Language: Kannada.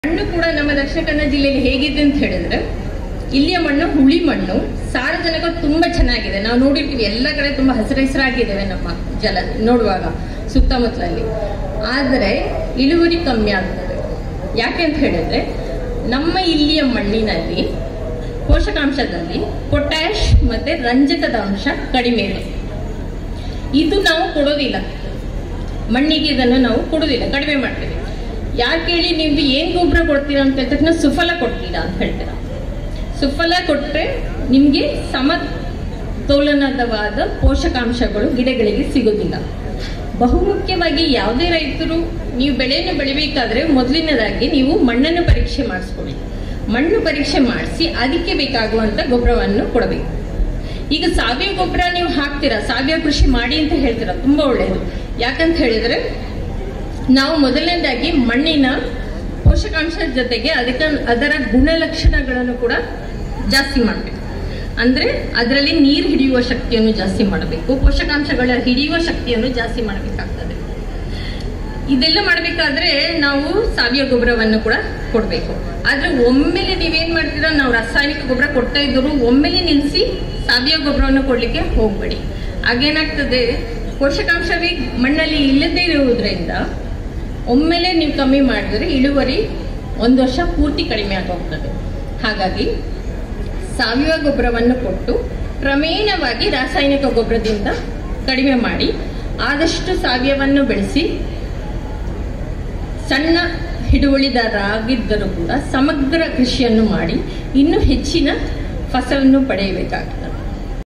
ಮಣ್ಣು ಕೂಡ ನಮ್ಮ ದಕ್ಷಿಣ ಕನ್ನಡ ಜಿಲ್ಲೆಯಲ್ಲಿ ಹೇಗಿದೆ ಅಂತ ಹೇಳಿದ್ರೆ ಇಲ್ಲಿಯ ಮಣ್ಣು ಹುಳಿ ಮಣ್ಣು ಸಾರಜನಕ ತುಂಬಾ ಚೆನ್ನಾಗಿದೆ ನಾವು ನೋಡಿರ್ತೀವಿ ಎಲ್ಲ ಕಡೆ ತುಂಬಾ ಹಸಿರು ಹಸಿರಾಗಿದ್ದೇವೆ ನಮ್ಮ ಜಲ ನೋಡುವಾಗ ಸುತ್ತಮುತ್ತಲಲ್ಲಿ ಆದರೆ ಇಳುವರಿ ಕಮ್ಮಿ ಆಗ್ತದೆ ಯಾಕೆ ಅಂತ ಹೇಳಿದ್ರೆ ನಮ್ಮ ಇಲ್ಲಿಯ ಮಣ್ಣಿನಲ್ಲಿ ಪೋಷಕಾಂಶದಲ್ಲಿ ಪೊಟ್ಯಾಶ್ ಮತ್ತೆ ರಂಜಕದ ಅಂಶ ಕಡಿಮೆ ಇದೆ ಇದು ನಾವು ಕೊಡೋದಿಲ್ಲ ಮಣ್ಣಿಗೆ ಇದನ್ನು ನಾವು ಕೊಡೋದಿಲ್ಲ ಕಡಿಮೆ ಮಾಡ್ತೀವಿ ಯಾಕೆ ಹೇಳಿ ನೀವು ಏನ್ ಗೊಬ್ಬರ ಕೊಡ್ತೀರಾ ಅಂತ ಹೇಳಿದ ತಕ್ಷಣ ಸುಫಲ ಕೊಡ್ತೀರಾ ಅಂತ ಹೇಳ್ತೀರಾ ಸುಫಲ ಕೊಟ್ಟರೆ ನಿಮಗೆ ಸಮತೋಲನದವಾದ ಪೋಷಕಾಂಶಗಳು ಗಿಡಗಳಿಗೆ ಸಿಗೋದಿಲ್ಲ ಬಹುಮುಖ್ಯವಾಗಿ ಯಾವುದೇ ರೈತರು ನೀವು ಬೆಳೆಯನ್ನು ಬೆಳಿಬೇಕಾದ್ರೆ ಮೊದಲಿನದಾಗಿ ನೀವು ಮಣ್ಣನ್ನು ಪರೀಕ್ಷೆ ಮಾಡಿಸ್ಕೊಳ್ಳಿ ಮಣ್ಣು ಪರೀಕ್ಷೆ ಮಾಡಿಸಿ ಅದಕ್ಕೆ ಬೇಕಾಗುವಂತ ಗೊಬ್ಬರವನ್ನು ಕೊಡಬೇಕು ಈಗ ಸಾವಯವ ಗೊಬ್ಬರ ನೀವು ಹಾಕ್ತೀರಾ ಸಾವಯವ ಕೃಷಿ ಮಾಡಿ ಅಂತ ಹೇಳ್ತೀರಾ ತುಂಬಾ ಒಳ್ಳೆಯದು ಯಾಕಂತ ಹೇಳಿದ್ರೆ ನಾವು ಮೊದಲನೇದಾಗಿ ಮಣ್ಣಿನ ಪೋಷಕಾಂಶದ ಜೊತೆಗೆ ಅದಕ್ಕೆ ಅದರ ಗುಣಲಕ್ಷಣಗಳನ್ನು ಕೂಡ ಜಾಸ್ತಿ ಮಾಡಬೇಕು ಅಂದ್ರೆ ಅದರಲ್ಲಿ ನೀರು ಹಿಡಿಯುವ ಶಕ್ತಿಯನ್ನು ಜಾಸ್ತಿ ಮಾಡಬೇಕು ಪೋಷಕಾಂಶಗಳ ಹಿಡಿಯುವ ಶಕ್ತಿಯನ್ನು ಜಾಸ್ತಿ ಮಾಡಬೇಕಾಗ್ತದೆ ಇದೆಲ್ಲ ಮಾಡಬೇಕಾದ್ರೆ ನಾವು ಸಾವಯವ ಗೊಬ್ಬರವನ್ನು ಕೂಡ ಕೊಡಬೇಕು ಆದ್ರೆ ಒಮ್ಮೆಲೆ ನೀವೇನ್ ಮಾಡ್ತೀರಾ ನಾವು ರಾಸಾಯನಿಕ ಗೊಬ್ಬರ ಕೊಡ್ತಾ ಇದ್ರು ಒಮ್ಮೆಲೆ ನಿಲ್ಲಿಸಿ ಸಾವಯವ ಗೊಬ್ಬರವನ್ನು ಕೊಡ್ಲಿಕ್ಕೆ ಹೋಗ್ಬೇಡಿ ಆಗೇನಾಗ್ತದೆ ಪೋಷಕಾಂಶವೇ ಮಣ್ಣಲ್ಲಿ ಇಲ್ಲದೇ ಇರುವುದರಿಂದ ಒಮ್ಮೆಲೆ ನೀವು ಕಮ್ಮಿ ಮಾಡಿದ್ರೆ ಇಳುವರಿ ಒಂದು ವರ್ಷ ಪೂರ್ತಿ ಕಡಿಮೆ ಆಗೋಗ್ತದೆ ಹಾಗಾಗಿ ಸಾವಯವ ಗೊಬ್ಬರವನ್ನು ಕೊಟ್ಟು ಕ್ರಮೇಣವಾಗಿ ರಾಸಾಯನಿಕ ಗೊಬ್ಬರದಿಂದ ಕಡಿಮೆ ಮಾಡಿ ಆದಷ್ಟು ಸಾವಯವನ್ನು ಬೆಳೆಸಿ ಸಣ್ಣ ಹಿಡುವಳಿದಾರರಾಗಿದ್ದರೂ ಕೂಡ ಸಮಗ್ರ ಕೃಷಿಯನ್ನು ಮಾಡಿ ಇನ್ನೂ ಹೆಚ್ಚಿನ ಫಸಲನ್ನು ಪಡೆಯಬೇಕಾಗಿದೆ